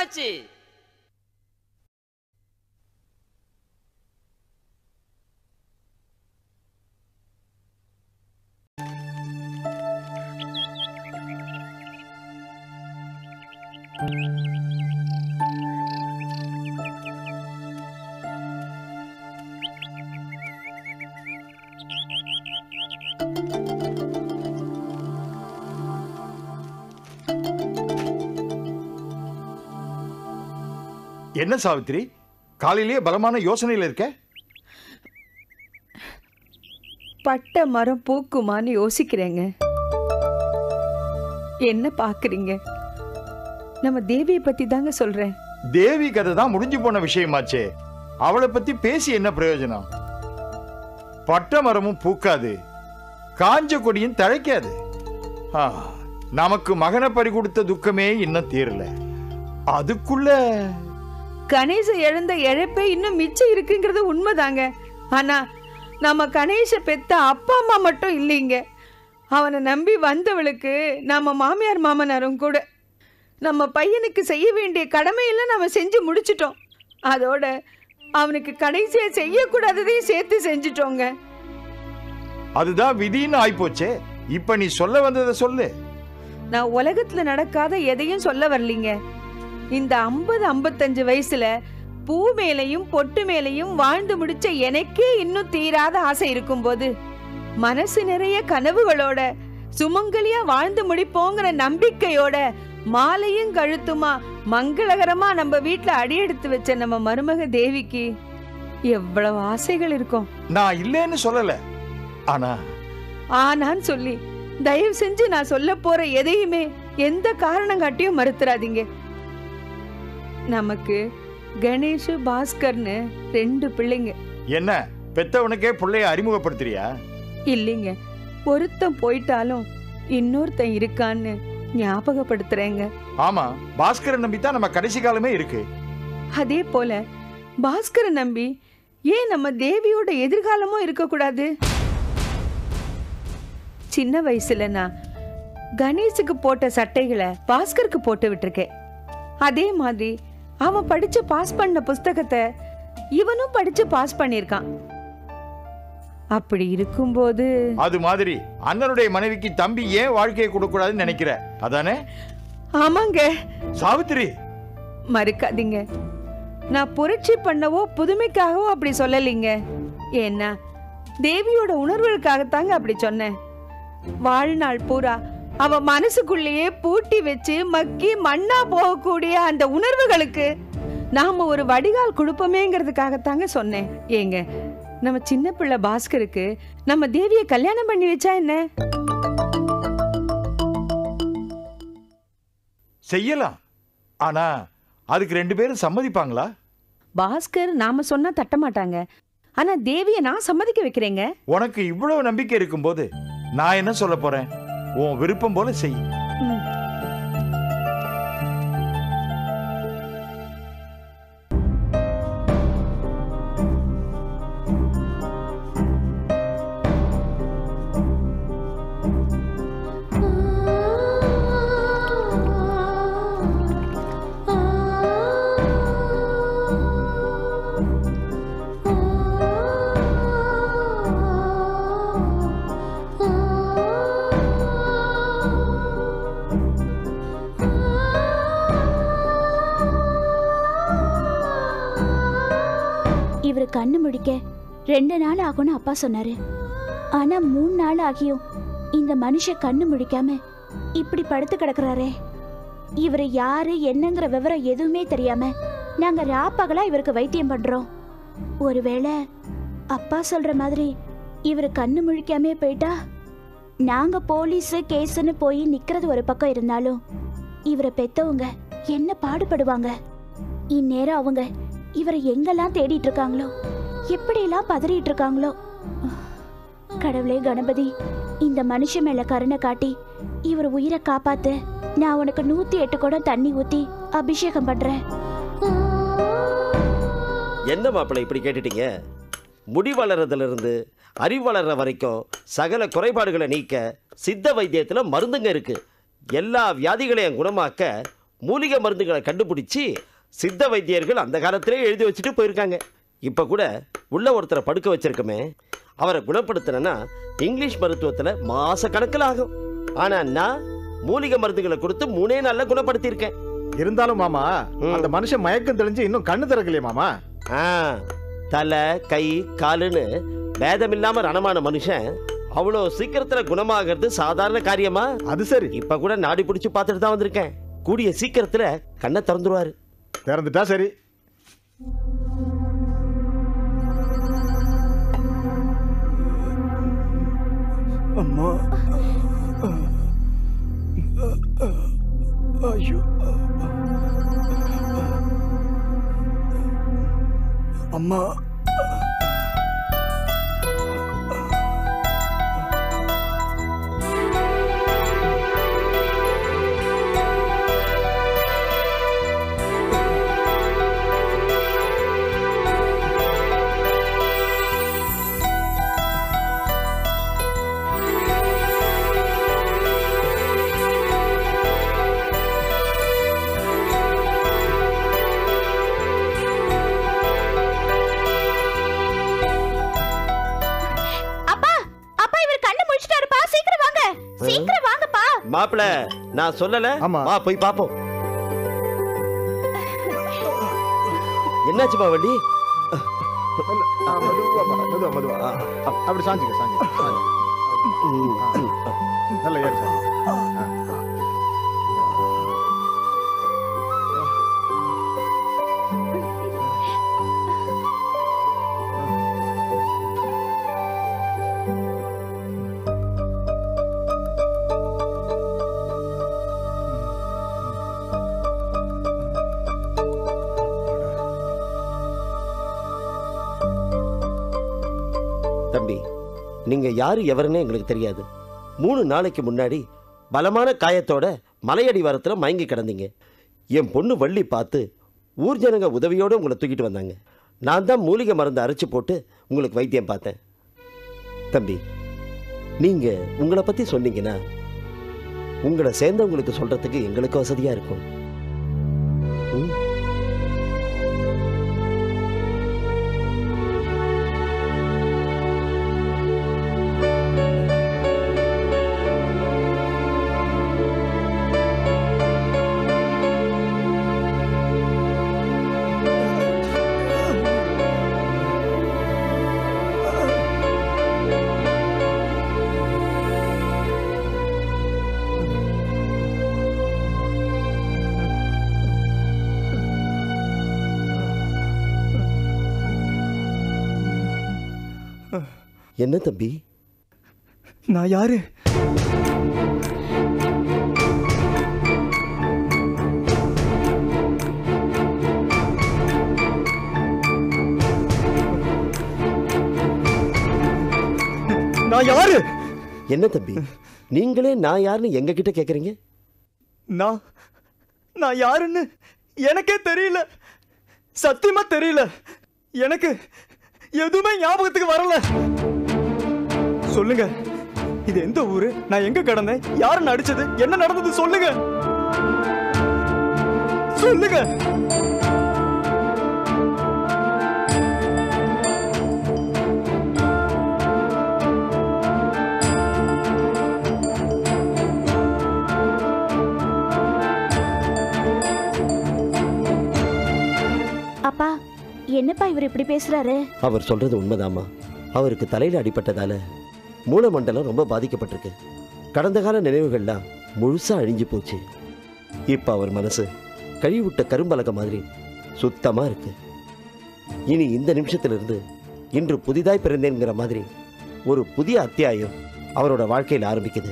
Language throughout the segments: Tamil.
போச்சு என்ன சாவித்திரி காலையிலேயே பலமான யோசனையில இருக்க பட்ட மரம் பூக்குமான்னு யோசிக்கிறேங்க என்ன பாக்குறீங்க நம்ம தேவியை பத்தி தாங்க சொல்றேன் தேவி கதை தான் முடிஞ்சு போன விஷயமாச்சே அவளை பத்தி பேசி என்ன பிரயோஜனம் பட்ட மரமும் பூக்காது காஞ்ச கொடியும் தழைக்காது ஆ, நமக்கு மகனை பறி கொடுத்த துக்கமே இன்னும் தீரல அதுக்குள்ள கணேச இழந்த இழப்பே இன்னும் மிச்சம் இருக்குங்கிறது உண்மைதாங்க ஆனா நம்ம கணேச பெத்த அப்பா அம்மா மட்டும் இல்லைங்க அவனை நம்பி வந்தவளுக்கு நம்ம மாமியார் மாமனாரும் கூட நம்ம பையனுக்கு செய்ய வேண்டிய கடமையெல்லாம் நம்ம செஞ்சு முடிச்சிட்டோம் அதோட அவனுக்கு கடைசியா செய்யக்கூடாததையும் சேர்த்து செஞ்சிட்டோங்க அதுதான் விதின்னு ஆயிப்போச்சே இப்ப நீ சொல்ல வந்ததை சொல்லு நான் உலகத்துல நடக்காத எதையும் சொல்ல வரலீங்க இந்த ஐம்பது ஐம்பத்தஞ்சு வயசுல பூ மேலையும் பொட்டு மேலையும் வாழ்ந்து முடிச்ச எனக்கே இன்னும் தீராத ஆசை இருக்கும்போது மனசு நிறைய கனவுகளோட சுமங்கலியா வாழ்ந்து முடிப்போங்கிற நம்பிக்கையோட மாலையும் கழுத்துமா மங்களகரமா நம்ம வீட்ல அடியெடுத்து வச்ச நம்ம மருமக தேவிக்கு எவ்வளவு ஆசைகள் இருக்கும் நான் இல்லைன்னு சொல்லல ஆனா ஆனான்னு சொல்லி தயவு செஞ்சு நான் சொல்ல போற எதையுமே எந்த காரணம் காட்டியும் மறுத்துறாதீங்க நமக்கு கணேஷ் பாஸ்கர்னு ரெண்டு பிள்ளைங்க என்ன பெத்தவனுக்கே பிள்ளைய அறிமுகப்படுத்துறியா இல்லைங்க ஒருத்தன் போயிட்டாலும் இன்னொருத்தன் இருக்கான்னு ஞாபகப்படுத்துறேங்க ஆமா பாஸ்கரன் நம்பி தான் நம்ம கடைசி காலமே இருக்கு அதே போல பாஸ்கரை நம்பி ஏன் நம்ம தேவியோட எதிர்காலமும் இருக்கக்கூடாது சின்ன வயசுல நான் கணேஷுக்கு போட்ட சட்டைகளை பாஸ்கருக்கு போட்டு விட்டிருக்கேன் அதே மாதிரி அவன் படிச்சு பாஸ் பண்ண புஸ்தகத்தை இவனும் படிச்சு பாஸ் பண்ணியிருக்கான் அப்படி இருக்கும்போது அது மாதிரி அண்ணனுடைய மனைவிக்கு தம்பி ஏன் வாழ்க்கையை கொடுக்கூடாதுன்னு நினைக்கிற அதானே ஆமாங்க சாவித்திரி மறுக்காதீங்க நான் புரட்சி பண்ணவோ புதுமைக்காகவோ அப்படி சொல்லலைங்க ஏன்னா தேவியோட உணர்வுகளுக்காகத்தாங்க அப்படி சொன்னேன் வாழ்நாள் பூரா அவ மனசுக்குள்ளேயே பூட்டி வச்சு மக்கி மண்ணா போகக்கூடிய அந்த உணர்வுகளுக்கு நாம ஒரு வடிகால் கொடுப்போமேங்கிறதுக்காகத்தாங்க சொன்னேன் ஏங்க நம்ம சின்ன பிள்ளை பாஸ்கருக்கு நம்ம தேவியை கல்யாணம் பண்ணி வச்சா என்ன செய்யலாம் ஆனா அதுக்கு ரெண்டு பேரும் சம்மதிப்பாங்களா பாஸ்கர் நாம சொன்னா தட்ட மாட்டாங்க ஆனா தேவியை நான் சம்மதிக்க வைக்கிறேங்க உனக்கு இவ்வளவு நம்பிக்கை இருக்கும்போது நான் என்ன சொல்ல போறேன் உன் விருப்பம் போல செய் ம். இவர் கண்ணு முடிக்க ரெண்டு நாள் ஆகும்னு அப்பா சொன்னாரு ஆனா மூணு நாள் ஆகியும் இந்த மனுஷன் கண்ணு முடிக்காம இப்படி படுத்து கிடக்குறாரே இவர் யாரு என்னங்கிற விவரம் எதுவுமே தெரியாம நாங்க ராப்பகலா இவருக்கு வைத்தியம் பண்றோம் ஒருவேளை அப்பா சொல்ற மாதிரி இவர் கண்ணு முழிக்காமே போயிட்டா நாங்க போலீஸ் கேஸ்னு போய் நிக்கிறது ஒரு பக்கம் இருந்தாலும் இவரை பெத்தவங்க என்ன பாடுபடுவாங்க இந்நேரம் அவங்க இவரை எங்கெல்லாம் தேடிட்டு இருக்காங்களோ எப்படியெல்லாம் பதறிட்டு இருக்காங்களோ கடவுளே கணபதி இந்த மனுஷன் மேல கருணை காட்டி இவர் உயிரை காப்பாத்து நான் உனக்கு நூத்தி எட்டு குடம் தண்ணி ஊத்தி அபிஷேகம் பண்றேன் என்ன மாப்பிள்ளை இப்படி கேட்டுட்டீங்க முடி வளர்றதுலேருந்து அறிவு வளர்ற வரைக்கும் சகல குறைபாடுகளை நீக்க சித்த வைத்தியத்தில் மருந்துங்க இருக்கு எல்லா வியாதிகளையும் குணமாக்க மூலிகை மருந்துகளை கண்டுபிடிச்சி சித்த வைத்தியர்கள் அந்த காலத்திலே எழுதி வச்சுட்டு போயிருக்காங்க இப்போ கூட உள்ள ஒருத்தரை படுக்க வச்சிருக்கமே அவரை குணப்படுத்தினா இங்கிலீஷ் மருத்துவத்தில் மாச கணக்கில் ஆகும் ஆனால் நான் மூலிகை மருந்துகளை கொடுத்து மூணே நாளில் குணப்படுத்தியிருக்கேன் இருந்தாலும் மாமா ம். அந்த மனுஷன் மயக்கம் தெளிஞ்சு இன்னும் கண்ணு திறக்கலையே மாமா ஆ தலை கை காலுன்னு பேதம் இல்லாம ரணமான மனுஷன் அவ்வளோ சீக்கிரத்துல குணமாகிறது சாதாரண காரியமா அது சரி இப்ப கூட நாடி பிடிச்சு பார்த்துட்டு தான் வந்திருக்கேன் கூடிய சீக்கிரத்துல கண்ணை திறந்துருவாரு திறந்துட்டா சரி அம்மா ஐயோ அம்மா அப்பா அப்பா இவர் கண்ணு முழிச்சிட்டாருப்பா சீக்கிரம் வாங்க சீக்கிரம் வாங்கப்பா மாப்பிள நான் சொல்லல ஆமா. வா போய் பாப்போம் என்னாச்சுமா வள்ளி ஆ, மெதுவா பா, மெதுவா மெதுவா ஆ, ஆ, அப்படி சாஞ்சுக்க சாஞ்சுக்க சாஞ்சுக்க. ம், நல்ல ஏறு சாஞ்சுக்க. ஆ. தம்பி நீங்க யாரு எவருன்னு எங்களுக்கு தெரியாது மூணு நாளைக்கு முன்னாடி பலமான காயத்தோட மலையடி வாரத்தில் மயங்கி கிடந்தீங்க என் பொண்ணு வள்ளி பார்த்து ஊர் ஜனங்க உதவியோடு உங்களை தூக்கிட்டு வந்தாங்க நான் தான் மூலிகை மருந்து அரைச்சு போட்டு உங்களுக்கு வைத்தியம் பார்த்தேன் தம்பி நீங்க உங்களை பத்தி சொன்னீங்கன்னா உங்களை சேர்ந்தவங்களுக்கு சொல்றதுக்கு எங்களுக்கு வசதியா இருக்கும் ம்? என்ன தம்பி நான் யாரு நான் யாரு என்ன தம்பி நீங்களே நான் யாருன்னு எங்க கிட்ட கேக்குறீங்க நான் நான் யாருன்னு எனக்கே தெரியல சத்தியமா தெரியல எனக்கு எதுவுமே ஞாபகத்துக்கு வரல சொல்லுங்க இது எந்த ஊரு நான் எங்க கிடந்தேன் யாரு நடிச்சது என்ன நடந்தது சொல்லுங்க சொல்லுங்க அப்பா என்னப்பா இவர் இப்படி பேசுறாரு அவர் சொல்றது உண்மைதாம்மா அவருக்கு தலையில அடிபட்டதால மூலமண்டலம் ரொம்ப பாதிக்கப்பட்டிருக்கு கடந்த கால நினைவுகள்லாம் முழுசா அழிஞ்சு போச்சு இப்ப அவர் மனசு கழிவுட்ட கரும்பலக மாதிரி சுத்தமா இருக்கு இனி இந்த நிமிஷத்திலிருந்து இன்று புதிதாய் பிறந்தேங்கிற மாதிரி ஒரு புதிய அத்தியாயம் அவரோட வாழ்க்கையில் ஆரம்பிக்குது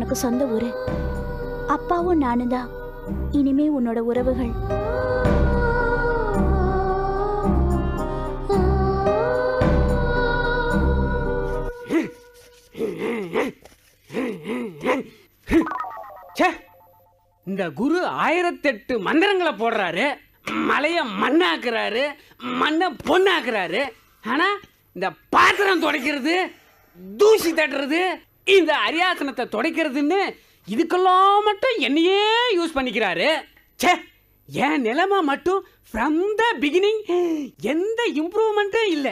உனக்கு சொந்த ஊரு அப்பாவும் நானும் தான் இனிமே உன்னோட உறவுகள் ச்சே இந்த குரு ஆயிரத்தெட்டு மந்திரங்களை போடுறாரு மலைய மண்ணாக்குறாரு மண்ணை பொண்ணாக்குறாரு ஆனா இந்த பாத்திரம் துடைக்கிறது தூசி தட்டுறது இந்த அரியாசனத்தை துடைக்கிறதுன்னு இதுக்கெல்லாம் மட்டும் என்னையே யூஸ் பண்ணிக்கிறாரு ச்சே என் நிலைமை மட்டும் ஃப்ரம் த பிகினிங் எந்த இம்ப்ரூவ்மெண்ட்டும் இல்லை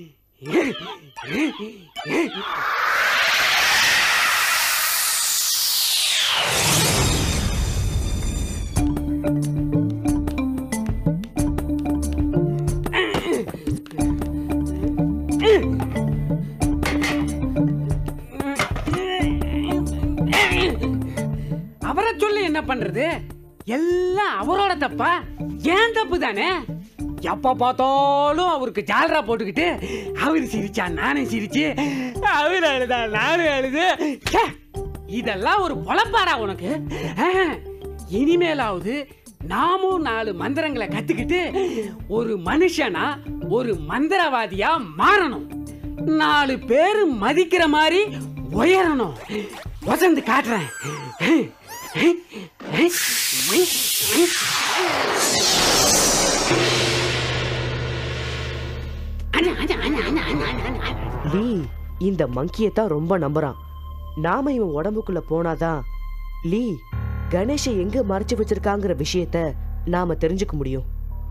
அவரை சொல்லி என்ன பண்றது எல்லாம் அவரோட தப்பா ஏன் தப்பு தானே எப்ப பார்த்தாலும் அவருக்கு ஜாலரா போட்டுக்கிட்டு அவர் சிரிச்சா நானும் சிரிச்சு அவர் அழுதா நானும் அழுது ச்சே, இதெல்லாம் ஒரு பொழப்பாடா உனக்கு ஆஹ், இனிமேலாவது நாமும் நாலு மந்திரங்களை கத்துக்கிட்டு ஒரு மனுஷனா ஒரு மந்திரவாதியா மாறணும் நாலு பேர் மதிக்கிற மாதிரி உயரணும் வசந்து காட்டுறேன் லீ இந்த மங்கியை தான் ரொம்ப நம்புறான் நாம இவன் உடம்புக்குள்ள போனாதான் லீ கணேஷை எங்க மறைச்சு வச்சிருக்காங்கிற விஷயத்த நாம தெரிஞ்சுக்க முடியும்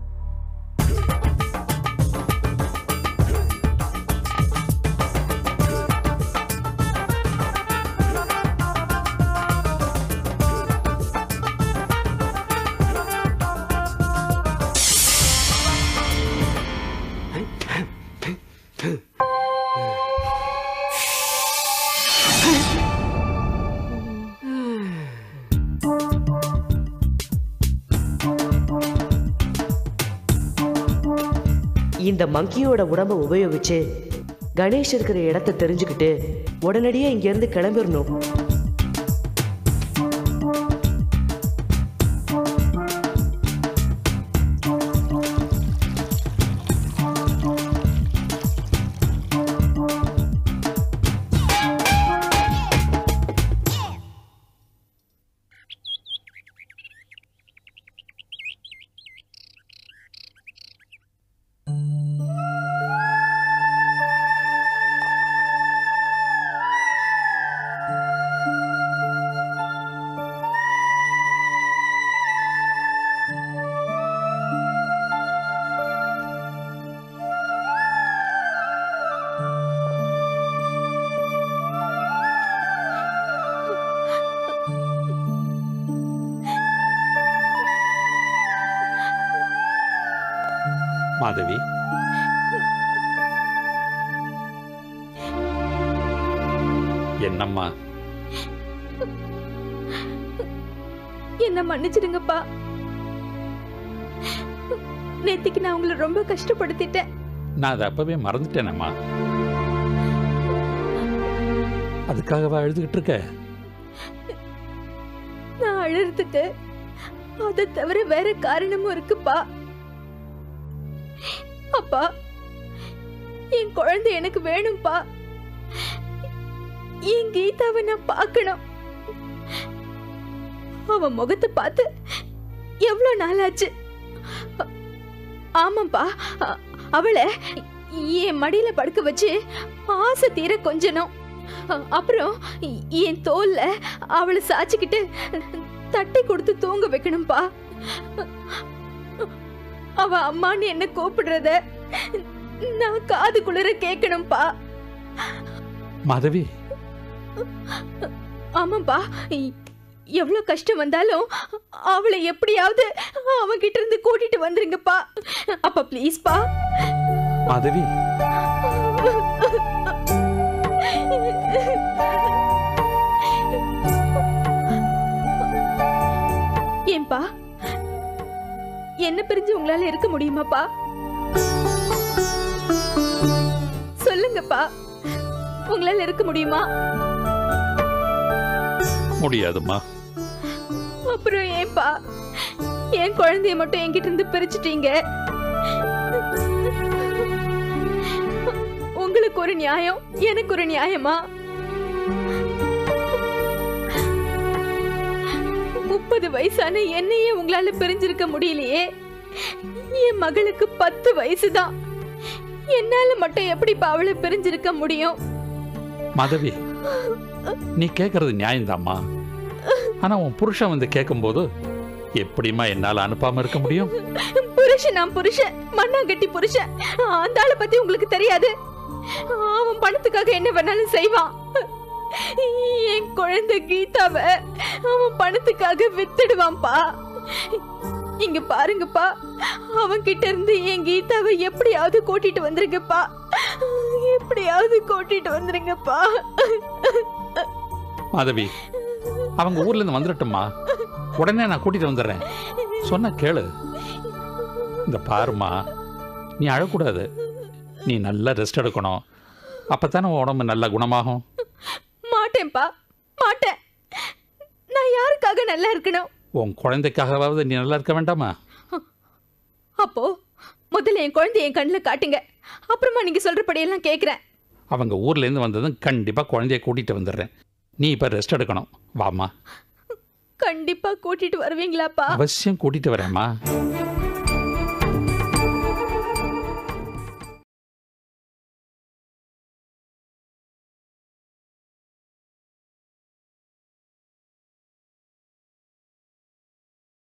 இந்த மங்கியோட உடம்ப உபயோகிச்சு கணேஷ் இருக்கிற இடத்த தெரிஞ்சுக்கிட்டு உடனடியே இங்க இருந்து கிளம்பிடணும் மாதவி என்னம்மா என்ன மன்னிச்சிடுங்கப்பா நேத்திக்கு நான் உங்களை ரொம்ப கஷ்டப்படுத்திட்டேன் நான் அதை அப்பவே மறந்துட்டேனம்மா அதுக்காகவா எழுதுகிட்டு இருக்க நான் அழறதுக்கு அதை தவிர வேற காரணமும் இருக்குப்பா அப்பா என் குழந்தை எனக்கு வேணும்ப்பா என் கீதாவை நான் பார்க்கணும் அவன் முகத்தை பார்த்து எவ்வளவு நாளாச்சு அ- ஆமாப்பா அ- அவளை என் மடியில படுக்க வச்சு ஆசை தீர கொஞ்சணும் அ- அப்புறம் என் தோல்ல அவளை சாச்சிக்கிட்டு தட்டி கொடுத்து தூங்க வைக்கணும்பா அவ அம்மான்னு என்ன கூப்பிடுறத நான் காது குளிர கேட்கணும்பா மாதவி ஆமாப்பா இ- எவ்வளவு கஷ்டம் வந்தாலும் அவளை எப்படியாவது அவன்கிட்ட இருந்து கூட்டிட்டு வந்துருங்கப்பா அப்பா ப்ளீஸ்ப்பா மாதவி ஏன்பா என்ன பிரிஞ்சு உங்களால இருக்க முடியுமாப்பா சொல்லுங்கப்பா உங்களால இருக்க முடியுமா முடியாதும்மா அப்புறம் ஏன்பா என் குழந்தைய மட்டும் என்கிட்ட இருந்து பிரிச்சுட்டீங்க உங்களுக்கு ஒரு நியாயம் எனக்கு ஒரு நியாயமா முப்பது வயசான என்னையே உங்களால பிரிஞ்சிருக்க முடியலையே என் மகளுக்கு பத்து வயசுதான் என்னால மட்டும் எப்படிப்பா அவளை பிரிஞ்சிருக்க முடியும் மாதவி நீ கேட்கறது நியாயம்தாம்மா ஆனா உன் புருஷன் வந்து கேட்கும்போது எப்படிம்மா என்னால அனுப்பாம இருக்க முடியும் புருஷன் நான் புருஷன் மண்ணாங்கட்டி புருஷன் அந்த ஆளை பத்தி உங்களுக்கு தெரியாது அவன் பணத்துக்காக என்ன வேணாலும் செய்வான் என் குழந்தை கீதாவ அவன் பணத்துக்காக வித்துடுவான்ப்பா இங்க பாருங்கப்பா அவன் கிட்ட இருந்து என் கீதாவை எப்படியாவது கூட்டிட்டு வந்துருங்கப்பா எப்படியாவது கூட்டிட்டு வந்துருங்கப்பா மாதவி அவங்க ஊர்ல இருந்து வந்துடட்டும்மா உடனே நான் கூட்டிட்டு வந்துடுறேன் சொன்ன கேளு இந்த பாருமா நீ அழக்கூடாது நீ நல்லா ரெஸ்ட் எடுக்கணும் அப்பத்தானே உன் உடம்பு நல்லா குணமாகும் மாட்டேன்ப்பா மாட்டேன் நான் யாருக்காக நல்லா இருக்கணும் உன் குழந்தைக்காகவாவது நீ நல்லா இருக்க வேண்டாமா அப்போ முதல்ல என் குழந்தைய என் கண்ணில் காட்டுங்க அப்புறமா நீங்க சொல்றபடியெல்லாம் கேட்குறேன் அவங்க ஊர்ல இருந்து வந்ததும் கண்டிப்பா குழந்தைய கூட்டிட்டு வந்துடுறேன் நீ இப்ப ரெஸ்ட் எடுக்கணும் வாம்மா கண்டிப்பா கூட்டிட்டு வருவீங்களாப்பா அவசியம் கூட்டிட்டு வரேம்மா